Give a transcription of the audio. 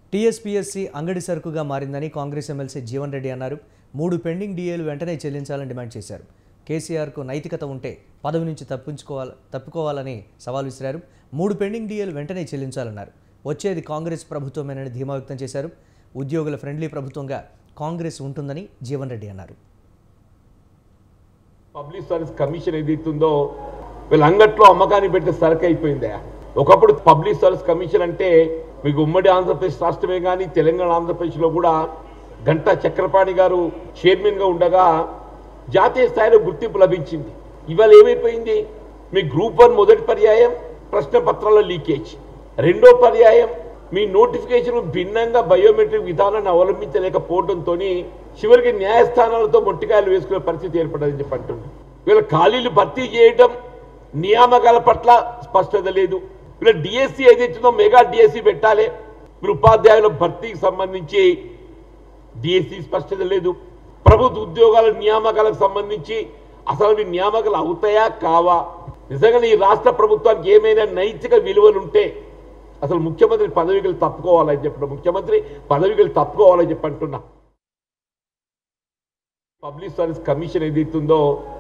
TSPSC అంగడి సరుకుగా మారిందని Congress MLC Jeevan Reddy అన్నారు మూడు పెండింగ్ డిఏలు వెంటనే చెల్లించాలని డిమాండ్ చేశారు కేసీఆర్కు నైతికత ఉంటే పదవి నుంచి తప్పించుకోవాలి తప్పుకోవాలని సవాల్ విసిరారు మూడు పెండింగ్ డిఏలు వెంటనే చెల్లించాలన్నారు వచ్చేది కాంగ్రెస్ ప్రభుత్వమేనని ధీమా వ్యక్తం చేశారు ఉద్యోగుల ఫ్రెండ్లీ ప్రభుత్వంగా కాంగ్రెస్ ఉంటుందని జీవన్ రెడ్డి అన్నారు పబ్లిక్ సర్వీస్ కమిషన్ ఏదైతుందో వీళ్ళ అంగట్లో అమ్మకాన్ని పెట్టే సరుకు అయిపోయిందా ఒకప్పుడు పబ్లిక్ సర్వీస్ కమిషన్ అంటే మీకు ఉమ్మడి ఆంధ్రప్రదేశ్ రాష్ట్రమే కానీ తెలంగాణ ఆంధ్రప్రదేశ్లో కూడా గంటా చక్రపాణి గారు చైర్మన్గా ఉండగా జాతీయ స్థాయిలో గుర్తింపు లభించింది ఇవాళ ఏమైపోయింది మీ గ్రూప్ వన్ మొదటి పర్యాయం ప్రశ్న పత్రాల లీకేజ్ రెండో పర్యాయం మీ నోటిఫికేషన్ భిన్నంగా బయోమెట్రిక్ విధానాన్ని అవలంబించలేకపోవడంతో చివరికి న్యాయస్థానాలతో మొట్టికాయలు వేసుకునే పరిస్థితి ఏర్పడదని చెప్పి అంటుంది వీళ్ళ ఖాళీలు భర్తీ చేయడం నియామకాల పట్ల స్పష్టత లేదు వీళ్ళ డిఎస్సి ఏదైతుందో మెగా డిఎస్సి పెట్టాలి మీరు ఉపాధ్యాయుల భర్తీకి సంబంధించి డిఎస్సి స్పష్టత లేదు ప్రభుత్వ ఉద్యోగాల నియామకాలకు సంబంధించి అసలు మీ నియామకాలు అవుతాయా కావా నిజంగా ఈ రాష్ట్ర ప్రభుత్వానికి ఏమైనా నైతిక విలువలుంటే అసలు ముఖ్యమంత్రి పదవికి తప్పుకోవాలని చెప్పిన ముఖ్యమంత్రి పదవికి తప్పుకోవాలని చెప్పి అంటున్నా పబ్లిక్ సర్వీస్ కమిషన్ ఏదైతుందో